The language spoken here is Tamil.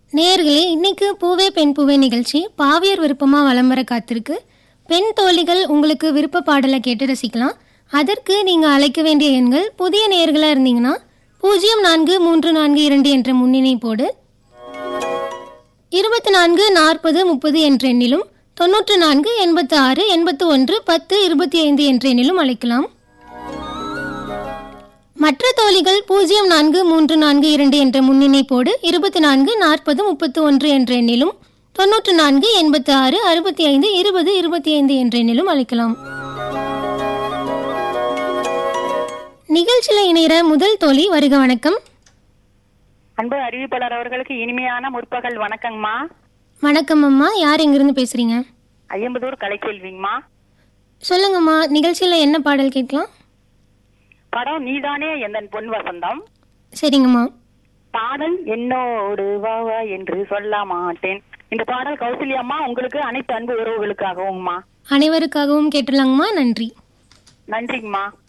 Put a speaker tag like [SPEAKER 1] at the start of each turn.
[SPEAKER 1] நேர்களே இன்னைக்கு பூவே பெண் பூவே நிகழ்ச்சி பாவியர் விருப்பமா வலம் வர காத்திருக்கு பெண் தோழிகள் உங்களுக்கு விருப்ப பாடலை கேட்டு ரசிக்கலாம் அதற்கு நீங்க அழைக்க வேண்டிய எண்கள் புதிய நேர்களா இருந்தீங்கன்னா பூஜ்ஜியம் நான்கு மூன்று நான்கு இரண்டு என்ற முன்னிணைப்போடு இருபத்தி நான்கு நாற்பது முப்பது என்ற எண்ணிலும் தொண்ணூற்று நான்கு எண்பத்து ஆறு எண்பத்து ஒன்று பத்து இருபத்தி ஐந்து என்ற எண்ணிலும் அழைக்கலாம் மற்ற தோழிகள் பூஜ்ஜியம் நான்கு மூன்று நான்கு இரண்டு என்ற முன்னிணைப்போடு இருபத்தி நான்கு நாற்பது முப்பத்து ஒன்று என்ற எண்ணிலும் தொண்ணூற்று நான்கு எண்பத்து ஆறு அறுபத்தி ஐந்து இருபது இருபத்தி ஐந்து என்ற எண்ணிலும் அழைக்கலாம் நிகழ்ச்சியில் இணைகிற முதல் தோழி வருக வணக்கம்
[SPEAKER 2] அன்பு அறிவிப்பாளர் அவர்களுக்கு இனிமையான முற்பகல் வணக்கங்கம்மா
[SPEAKER 1] வணக்கம் அம்மா யார் எங்கிருந்து பேசுறீங்க
[SPEAKER 2] ஐயம்பதூர் கலைச்செல்விங்கம்மா
[SPEAKER 1] சொல்லுங்கம்மா நிகழ்ச்சியில் என்ன பாடல் கேட்கலாம்
[SPEAKER 2] படம் நீதானே எந்தன் பொன் வசந்தம்
[SPEAKER 1] சரிங்கம்மா
[SPEAKER 2] பாடல் என்னோடு வா வா என்று சொல்ல மாட்டேன் இந்த பாடல் கௌசல்யம்மா உங்களுக்கு அனைத்து அன்பு உறவுகளுக்காகவும்மா
[SPEAKER 1] அனைவருக்காகவும் கேட்டுலாங்கம்மா நன்றி
[SPEAKER 2] நன்றிங்கம்மா